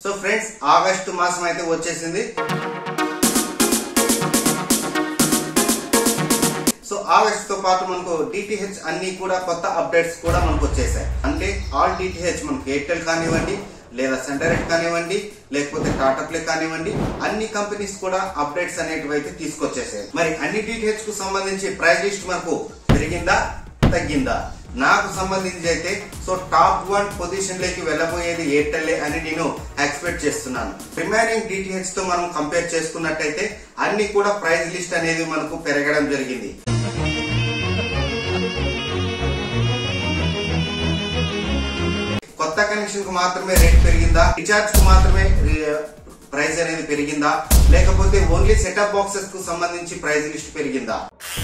so friends August మాసం అయితే వచ్చేసింది సో ఆగస్ట్ తో పాటు మనకు డిటిహెచ్ అన్ని కూడా కొత్త అప్డేట్స్ కూడా మనకు వచ్చేసాయి అంటే ఆల్ డిటిహెచ్ మనకు ఎయిర్టెల్ కానివ్వండి లేదా సెంటరెట్ కానివ్వండి లేకపోతే టాటా ప్లే కానివ్వండి అన్ని కంపెనీస్ కూడా అప్డేట్స్ అనేటివి అయితే తీసుకొచ్చేసాయి మరి అన్ని డిటిహెచ్ కు సంబంధించి ప్రైస్ లిస్ట్ మనకు పెరిగిందా తగ్గిందా నాకు సంబంధించి అయితే సో టాప్ వన్ పొజిషన్ లోకి వెళ్ళబోయేది ఎయిర్టెల్ అని నేను ఎక్స్పెక్ట్ చేస్తున్నాను రిమైనింగ్ డిటిహెచ్ తో మనం కంపేర్ చేసుకున్నట్టయితే అన్ని కూడా ప్రైస్ లిస్ట్ అనేది మనకు పెరగడం జరిగింది కొత్త కనెక్షన్ కు మాత్రమే రేట్ పెరిగిందా రీఛార్జ్ కు మాత్రమే ప్రైస్ అనేది పెరిగిందా లేకపోతే ఓన్లీ సెటప్ బాక్సెస్ కు సంబంధించి ప్రైస్ లిస్ట్ పెరిగిందా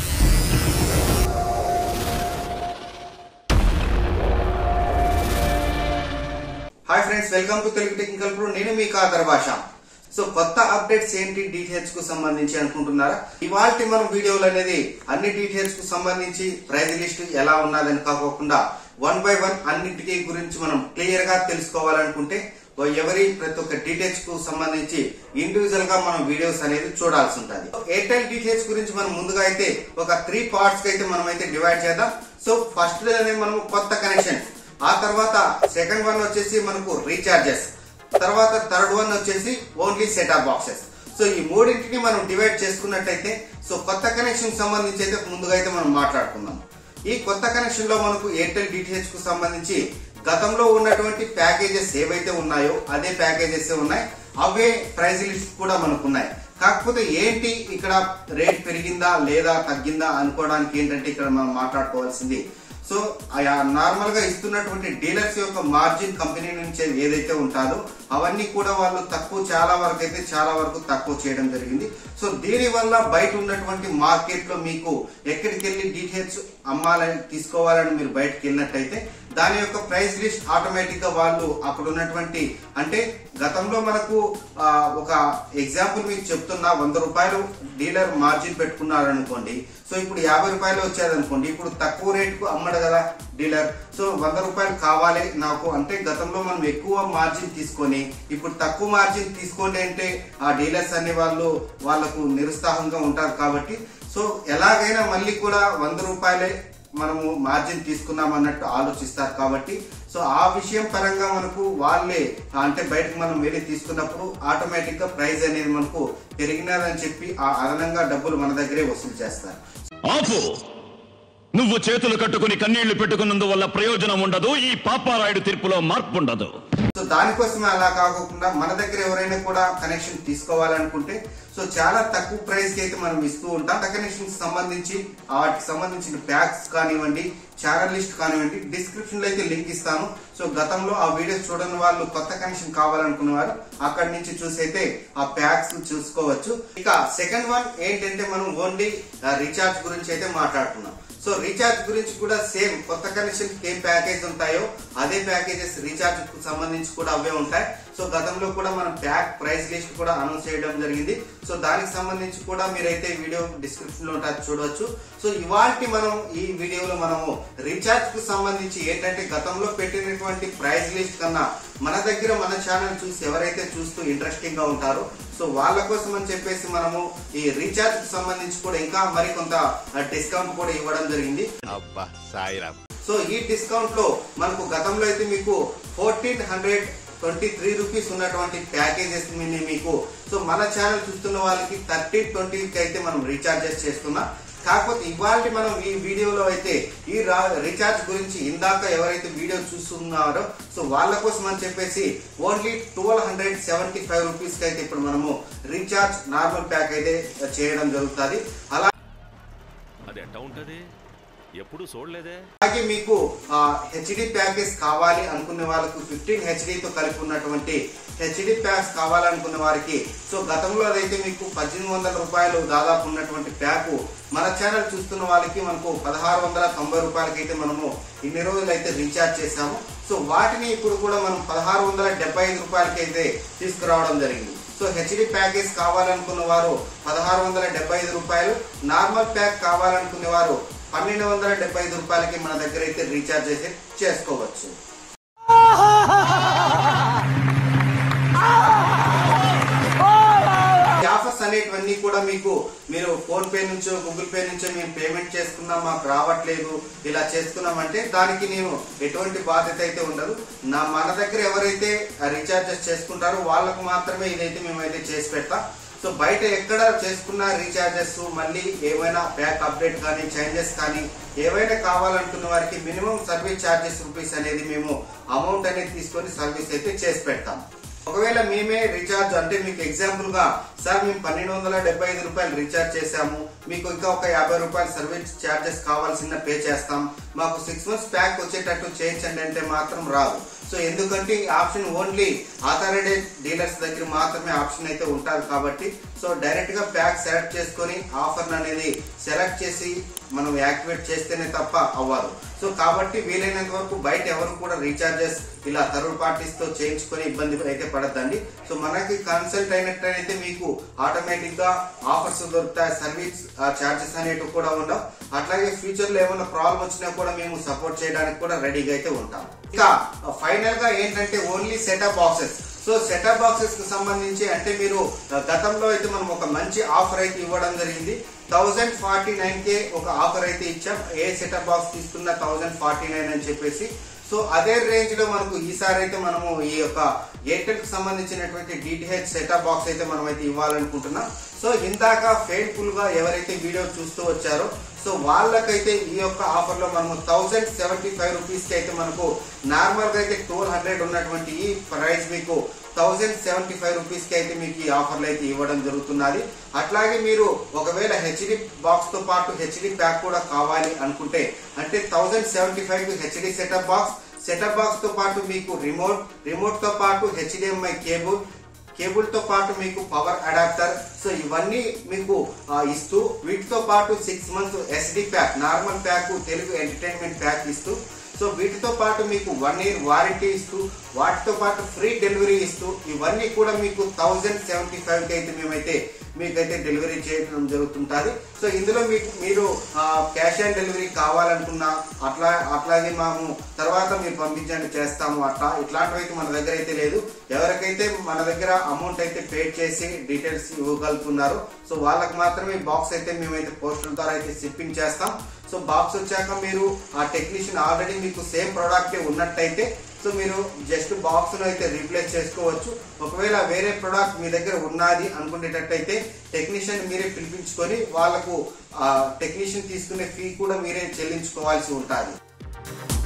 hi friends welcome to Telugu technical pro నేను మీ కాదర్ భాష సో కొత్త అప్డేట్స్ ఏంటి డీటెయిల్స్ కు సంబంధించి అనుకుంటున్నారా ఇవాళ మనం వీడియోలు అనేది అన్ని డీటెయిల్స్ కు సంబంధించి ప్రైజ్ లిస్ట్ ఎలా ఉన్నదని కాకోకుండా వన్ బై వన్ అన్నింటికి గురించి మనం క్లియర్ గా తెలుసుకోవాలనుకుంటే ఓ ఎవరి ప్రతి ఒక్క డీటెయిల్స్ కు సంబంధించి ఇండివిజువల్ గా మనం వీడియోస్ అనేది చూడాల్సి ఉంటుంది ఎయిర్టెల్ డీటెయిల్స్ గురించి మనం ముందుగా అయితే ఒక త్రీ పార్ట్స్ కి అయితే మనం అయితే డివైడ్ చేద్దాం సో ఫస్ట్ అనేది మనం కొత్త కనెక్షన్ ఆ తర్వాత సెకండ్ వన్ వచ్చేసి మనకు రీఛార్జెస్ తర్వాత థర్డ్ వన్ వచ్చేసి ఓన్లీ సెటాప్ బాక్సెస్ సో ఈ మూడింటిని మనం డివైడ్ చేసుకున్నట్టయితే సో కొత్త కనెక్షన్ సంబంధించి అయితే ముందుగా అయితే మనం మాట్లాడుకుందాం ఈ కొత్త కనెక్షన్ లో మనకు ఎయిర్టెల్ డిటిహెచ్ కు సంబంధించి గతంలో ఉన్నటువంటి ప్యాకేజెస్ ఏవైతే ఉన్నాయో అదే ప్యాకేజెస్ ఉన్నాయి అవే ప్రైస్ లిస్ట్ కూడా మనకు ఉన్నాయి కాకపోతే ఏంటి ఇక్కడ రేట్ పెరిగిందా లేదా తగ్గిందా అనుకోవడానికి ఏంటంటే ఇక్కడ మనం మాట్లాడుకోవాల్సింది సో నార్మల్ గా ఇస్తున్నటువంటి డీలర్స్ యొక్క మార్జిన్ కంపెనీ నుంచి ఏదైతే ఉంటుందో అవన్నీ కూడా వాళ్ళు తక్కువ చాలా వరకు అయితే చాలా వరకు తక్కువ చేయడం జరిగింది సో దీని వల్ల బయట ఉన్నటువంటి మార్కెట్ లో మీకు ఎక్కడికి వెళ్ళి డీటెయిల్స్ అమ్మాలని తీసుకోవాలని మీరు బయటకు వెళ్ళినట్టయితే దాని యొక్క ప్రైస్ లిస్ట్ ఆటోమేటిక్ గా వాళ్ళు అక్కడ ఉన్నటువంటి అంటే గతంలో మనకు ఆ, ఒక ఎగ్జాంపుల్ మీకు చెప్తున్నా వంద రూపాయలు డీలర్ మార్జిన్ పెట్టుకున్నారు అనుకోండి సో ఇప్పుడు యాభై రూపాయలు వచ్చేది అనుకోండి ఇప్పుడు తక్కువ రేటుకు అమ్మడు కదా డీలర్ సో వంద రూపాయలు కావాలి నాకు అంటే గతంలో మనం ఎక్కువ మార్జిన్ తీసుకొని ఇప్పుడు తక్కువ మార్జిన్ తీసుకోండి అంటే ఆ డీలర్స్ అనే వాళ్ళు వాళ్ళకు నిరుత్సాహంగా ఉంటారు కాబట్టి సో ఎలాగైనా మళ్ళీ కూడా వంద రూపాయలే మనము మార్జిన్ తీసుకున్నాం అన్నట్టు ఆలోచిస్తారు కాబట్టి సో ఆ విషయం పరంగా మనకు వాళ్ళే అంటే బయటకు మనం వెళ్ళి తీసుకున్నప్పుడు ఆటోమేటిక్ గా ప్రైస్ అనేది మనకు పెరిగినదని చెప్పి ఆ అదనంగా డబ్బులు మన దగ్గరే వసూలు చేస్తారు ఆపు నువ్వు చేతులు కట్టుకుని కన్నీళ్లు పెట్టుకున్నందువల్ల ప్రయోజనం ఉండదు ఈ పాపారాయుడు తీర్పులో మార్పు ఉండదు సో దానికోసమే అలా కాకుండా మన దగ్గర ఎవరైనా కూడా కనెక్షన్ తీసుకోవాలనుకుంటే సో చాలా తక్కువ ప్రైస్ కి అయితే మనం ఇస్తూ ఉంటాం ఆ కనెక్షన్ సంబంధించి వాటికి సంబంధించిన ప్యాక్స్ కానివ్వండి ఛానల్ లిస్ట్ కానివ్వండి డిస్క్రిప్షన్ లో అయితే లింక్ ఇస్తాను సో గతంలో ఆ వీడియోస్ చూడని వాళ్ళు కొత్త కనెక్షన్ కావాలనుకున్న వారు అక్కడి నుంచి చూసి అయితే ఆ ప్యాక్స్ చూసుకోవచ్చు ఇక సెకండ్ వన్ ఏంటంటే మనం ఓన్లీ రీఛార్జ్ గురించి అయితే మాట్లాడుతున్నాం సో రీఛార్జ్ గురించి కూడా సేమ్ కొత్త కనెక్షన్ ఏం ప్యాకేజ్ ఉంటాయో అదే ప్యాకేజెస్ రీఛార్జ్ కు సంబంధించి కూడా అవే ఉంటాయి సో గతంలో కూడా మనం ప్యాక్ ప్రైస్ లిస్ట్ కూడా అనౌన్స్ చేయడం జరిగింది సో దానికి సంబంధించి కూడా మీరైతే వీడియో డిస్క్రిప్షన్ లో ఉంటుంది చూడవచ్చు సో ఇవాళ మనం ఈ వీడియోలో మనము రీఛార్జ్ కు సంబంధించి ఏంటంటే గతంలో పెట్టినటువంటి ప్రైస్ లిస్ట్ కన్నా మన దగ్గర మన ఛానల్ చూసి ఎవరైతే చూస్తూ ఇంట్రెస్టింగ్ గా ఉంటారో సో వాళ్ళ కోసం అని చెప్పేసి మనము ఈ రీఛార్జ్ కు సంబంధించి కూడా ఇంకా మరి కొంత డిస్కౌంట్ కూడా ఇవ్వడం జరిగింది అబ్బా సాయిరామ్ సో ఈ డిస్కౌంట్ లో మనకు గతంలో అయితే మీకు fourteen hundred twenty three rupees ఉన్నటువంటి ప్యాకేజెస్ ని మీకు సో మన ఛానల్ చూస్తున్న వాళ్ళకి థర్టీ ట్వంటీకి అయితే మనం రీఛార్జెస్ చేస్తున్నాం కాకపోతే ఇవాళ మనం ఈ వీడియోలో అయితే ఈ రీఛార్జ్ గురించి ఇందాక ఎవరైతే వీడియో చూస్తున్నారో సో వాళ్ళ కోసం అని చెప్పేసి only twelve hundred seventy five rupees కి అయితే ఇప్పుడు మనము రీఛార్జ్ నార్మల్ ప్యాక్ అయితే చేయడం జరుగుతుంది అలా అది ఎట్టా ఉంటది ఎప్పుడు చూడలేదే అలాగే మీకు హెచ్డి ప్యాకేజ్ కావాలి అనుకునే వాళ్ళకు ఫిఫ్టీన్ హెచ్డితో కలిపి ఉన్నటువంటి హెచ్డి ప్యాక్స్ కావాలనుకున్న వారికి సో గతంలో అదైతే మీకు పద్దెనిమిది వందల రూపాయలు దాదాపు ఉన్నటువంటి ప్యాక్ మన ఛానల్ చూస్తున్న వాళ్ళకి మనకు పదహారు వందల తొంభై రూపాయలకి అయితే మనము ఇన్ని రోజులు అయితే రీఛార్జ్ చేశాము సో వాటిని ఇప్పుడు కూడా మనం పదహారు వందల డెబ్బై ఐదు రూపాయలకి అయితే తీసుకురావడం జరిగింది సో హెచ్డి ప్యాకేజ్ కావాలనుకున్న వారు పదహారు వందల డెబ్బై ఐదు రూపాయలు నార్మల్ ప్యాక్ కావాలనుకునే వారు పన్నెండు వందల డెబ్బై ఐదు రూపాయలకి మన దగ్గర అయితే రీఛార్జ్ అయితే చేసుకోవచ్చు అనేటివన్నీ కూడా మీకు మీరు ఫోన్ పే నుంచో గూగుల్ పే నుంచో మేము పేమెంట్ చేసుకున్నాం మాకు రావట్లేదు ఇలా చేసుకున్నామంటే దానికి నేను ఎటువంటి బాధ్యత అయితే ఉండదు నా మన దగ్గర ఎవరైతే రీఛార్జెస్ చేసుకుంటారో వాళ్ళకు మాత్రమే ఇదైతే మేమైతే చేసి పెడతాం సో బయట ఎక్కడ చేసుకున్న రీఛార్జెస్ మళ్ళీ ఏమైనా బ్యాక్ అప్డేట్ కానీ చేంజెస్ కానీ ఏవైనా కావాలనుకున్న వారికి మినిమం సర్వీస్ ఛార్జెస్ రూపీస్ అనేది మేము అమౌంట్ అనేది తీసుకొని సర్వీస్ అయితే చేసి పెడతాం ఒకవేళ మేమే రీఛార్జ్ అంటే మీకు ఎగ్జాంపుల్ గా సార్ మేము పన్నెండు వందల డెబ్బై ఐదు రూపాయలు రీఛార్జ్ చేశాము మీకు ఇంకా ఒక యాభై రూపాయలు సర్వీస్ ఛార్జెస్ కావాల్సిన పే చేస్తాం మాకు సిక్స్ మంత్స్ ప్యాక్ వచ్చేటట్టు చేయించండి అంటే మాత్రం రాదు సో ఎందుకంటే ఈ ఆప్షన్ ఓన్లీ ఆథరైజ్డ్ డీలర్స్ దగ్గర మాత్రమే ఆప్షన్ అయితే ఉంటుంది కాబట్టి సో డైరెక్ట్ గా ప్యాక్ సెలెక్ట్ చేసుకొని ఆఫర్ అనేది సెలెక్ట్ చేసి మనం యాక్టివేట్ చేస్తేనే తప్ప అవ్వదు సో కాబట్టి వీలైనంత వరకు బయట ఎవరు కూడా రీఛార్జెస్ ఇలా థర్డ్ పార్టీస్ తో చేయించుకొని ఇబ్బంది అయితే పడద్దండి సో మనకి కన్సల్ట్ అయినట్టయితే మీకు ఆటోమేటిక్ గా ఆఫర్స్ దొరుకుతాయి సర్వీస్ చార్జెస్ అనేటివి కూడా ఉండవు అట్లాగే ఫ్యూచర్ లో ఏమైనా ప్రాబ్లం వచ్చినా కూడా మేము సపోర్ట్ చేయడానికి కూడా రెడీగా అయితే ఉంటాం ఇంకా ఫైనల్ గా ఏంటంటే only setup boxes so setup boxes కి సంబంధించి అంటే మీరు ఆ, గతంలో అయితే మనం ఒక మంచి ఆఫర్ అయితే ఇవ్వడం జరిగింది థౌజండ్ ఫార్టీ నైన్ కే ఒక ఆఫర్ అయితే ఇచ్చాం ఏ సెటప్ బాక్స్ తీసుకున్న థౌజండ్ ఫార్టీ నైన్ అని చెప్పేసి సో అదే రేంజ్ లో మనకు ఈసారి అయితే మనము ఈ యొక్క ఎయిర్టెల్ కి సంబంధించినటువంటి డిటిహెచ్ సెటప్ బాక్స్ అయితే మనం అయితే ఇవ్వాలనుకుంటున్నాం సో ఇందాక ఫెయిల్ఫుల్ గా ఎవరైతే వీడియో చూస్తూ వచ్చారో సో వాళ్ళకైతే ఈ యొక్క ఆఫర్ లో మనము థౌసండ్ సెవెంటీ ఫైవ్ రూపీస్ కి అయితే మనకు నార్మల్ గా అయితే ట్వెల్వ్ హండ్రెడ్ ఉన్నటువంటి ఈ ప్రైస్ మీకు థౌసండ్ సెవెంటీ ఫైవ్ రూపీస్ కి అయితే మీకు ఈ ఆఫర్లు అయితే ఇవ్వడం జరుగుతున్నది అట్లాగే మీరు ఒకవేళ హెచ్డి బాక్స్ తో పాటు హెచ్డి ప్యాక్ కూడా కావాలి అనుకుంటే అంటే thousand seventy five HD setup box setup box తో పాటు మీకు రిమోట్ రిమోట్ తో పాటు హెచ్డిఎంఐ కేబుల్ కేబుల్ తో పాటు మీకు పవర్ అడాప్టర్ సో ఇవన్నీ మీకు ఆ, ఇస్తూ వీటితో పాటు six months SD pack normal pack Telugu entertainment pack ఇస్తూ సో వీటితో పాటు మీకు వన్ ఇయర్ వారంటీ ఇస్తూ వాటితో పాటు ఫ్రీ డెలివరీ ఇస్తూ ఇవన్నీ కూడా మీకు థౌజండ్ సెవెంటీ ఫైవ్ కి అయితే మేమైతే మీకైతే డెలివరీ చేయడం జరుగుతుంటుంది సో ఇందులో మీకు మీరు క్యాష్ ఆన్ డెలివరీ కావాలనుకున్నా అట్లా అట్లాగే మేము తర్వాత మీరు పంపించండి చేస్తాము అట్లా ఇట్లాంటివి అయితే మన దగ్గర అయితే లేదు ఎవరికైతే మన దగ్గర అమౌంట్ అయితే పే చేసి డీటెయిల్స్ ఇవ్వగలుగుతున్నారో సో వాళ్ళకి మాత్రమే బాక్స్ అయితే మేమైతే పోస్టల్ ద్వారా అయితే షిప్పింగ్ చేస్తాం సో బాక్స్ వచ్చాక మీరు ఆ టెక్నీషియన్ ఆల్రెడీ మీకు సేమ్ ప్రోడక్ట్ ఉన్నట్టయితే సో మీరు జస్ట్ బాక్స్ ను అయితే రీప్లేస్ చేసుకోవచ్చు ఒకవేళ వేరే ప్రోడక్ట్ మీ దగ్గర ఉన్నది అనుకునేటట్టయితే టెక్నీషియన్ మీరే పిలిపించుకొని వాళ్ళకు టెక్నీషియన్ తీసుకునే ఫీ కూడా మీరే చెల్లించుకోవాల్సి ఉంటుంది